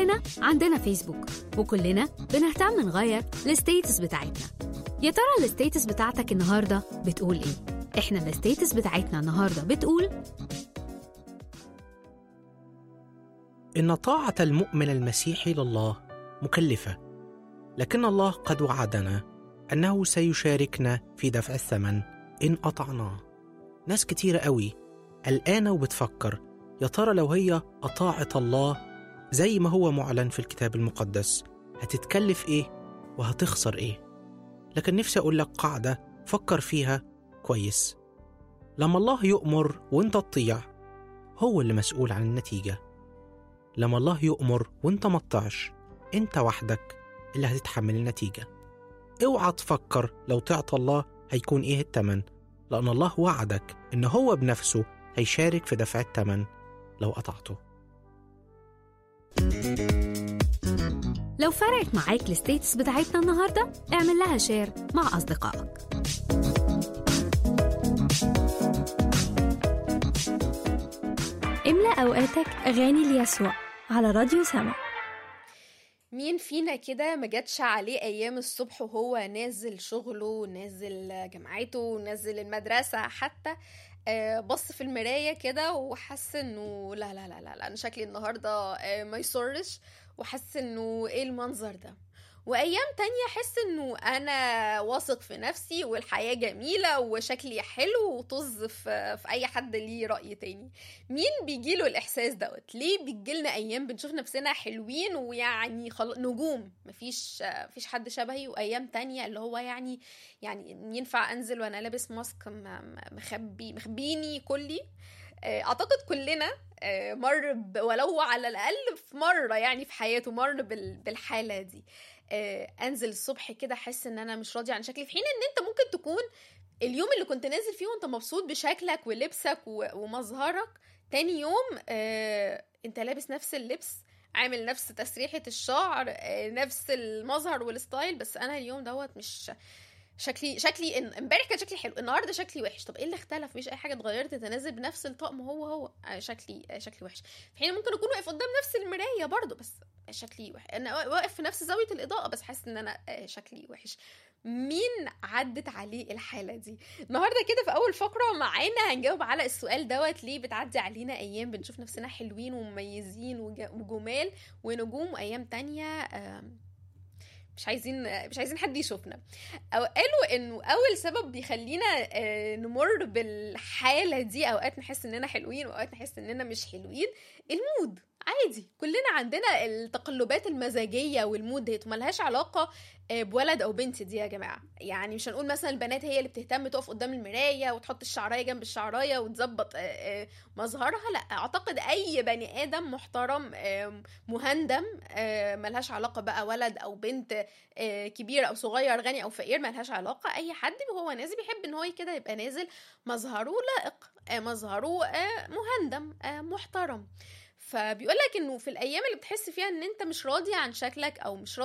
كلنا عندنا فيسبوك وكلنا بنهتم نغير الستيتس بتاعتنا يا ترى الستيتس بتاعتك النهارده بتقول ايه احنا الستيتس بتاعتنا النهارده بتقول إن طاعة المؤمن المسيحي لله مكلفة، لكن الله قد وعدنا أنه سيشاركنا في دفع الثمن إن أطعناه. ناس كتيرة قوي قلقانة وبتفكر يا ترى لو هي أطاعت الله زي ما هو معلن في الكتاب المقدس هتتكلف إيه وهتخسر إيه؟ لكن نفسي أقول لك قاعدة فكر فيها كويس. لما الله يؤمر وأنت تطيع هو اللي مسؤول عن النتيجه لما الله يؤمر وانت ما تطيعش انت وحدك اللي هتتحمل النتيجة اوعى تفكر لو تعطى الله هيكون ايه التمن لأن الله وعدك إن هو بنفسه هيشارك في دفع التمن لو قطعته لو فرقت معاك الستيتس بتاعتنا النهارده اعمل لها شير مع أصدقائك املأ أوقاتك أغاني ليسوع على راديو سما مين فينا كده ما جاتش عليه ايام الصبح وهو نازل شغله نازل جامعته نازل المدرسه حتى آه، بص في المرايه كده وحس انه لا لا لا لا, لا انا شكلي النهارده آه، ما يسرش وحس انه ايه المنظر ده وايام تانية احس انه انا واثق في نفسي والحياه جميله وشكلي حلو وطز في, في اي حد ليه راي تاني مين بيجيله الاحساس دوت ليه بيجيلنا ايام بنشوف نفسنا حلوين ويعني خلاص نجوم مفيش مفيش حد شبهي وايام تانية اللي هو يعني يعني ينفع انزل وانا لابس ماسك م- م- مخبي مخبيني كلي آه، اعتقد كلنا آه، مر ب- ولو على الاقل في مره يعني في حياته مر بال- بالحاله دي آه، انزل الصبح كده احس ان انا مش راضيه عن شكلي في حين ان انت ممكن تكون اليوم اللي كنت نازل فيه وانت مبسوط بشكلك ولبسك و- ومظهرك تاني يوم آه، انت لابس نفس اللبس عامل نفس تسريحة الشعر آه، نفس المظهر والستايل بس انا اليوم دوت مش شكلي شكلي إن- امبارح كان شكلي حلو النهارده شكلي وحش طب ايه اللي اختلف مفيش اي حاجه اتغيرت انت نازل بنفس الطقم هو هو آه، شكلي آه، شكلي وحش في حين ممكن اكون واقف قدام نفس المرايه برضو بس شكلي وحش انا واقف في نفس زاويه الاضاءه بس حاسس ان انا آه، شكلي وحش مين عدت عليه الحاله دي النهارده كده في اول فقره معانا هنجاوب على السؤال دوت ليه بتعدي علينا ايام بنشوف نفسنا حلوين ومميزين وج- وجمال ونجوم وايام تانية آم، مش عايزين مش عايزين حد يشوفنا أو قالوا انه اول سبب بيخلينا آه، نمر بالحاله دي اوقات نحس اننا حلوين واوقات نحس اننا مش حلوين المود عادي كلنا عندنا التقلبات المزاجيه والمود ديت وملهاش علاقه آه، بولد او بنت دي يا جماعه يعني مش هنقول مثلا البنات هي اللي بتهتم تقف قدام المرايه وتحط الشعرايه جنب الشعرايه وتظبط آه، آه، مظهرها لا اعتقد اي بني ادم محترم آه، مهندم آه، ملهاش علاقه بقى ولد او بنت آه، كبير او صغير غني او فقير ملهاش علاقه اي حد وهو نازل بيحب ان هو كده يبقى نازل مظهره لائق آه، مظهره آه، مهندم آه، محترم فبيقول لك انه في الايام اللي بتحس فيها ان انت مش راضي عن شكلك او مش راضي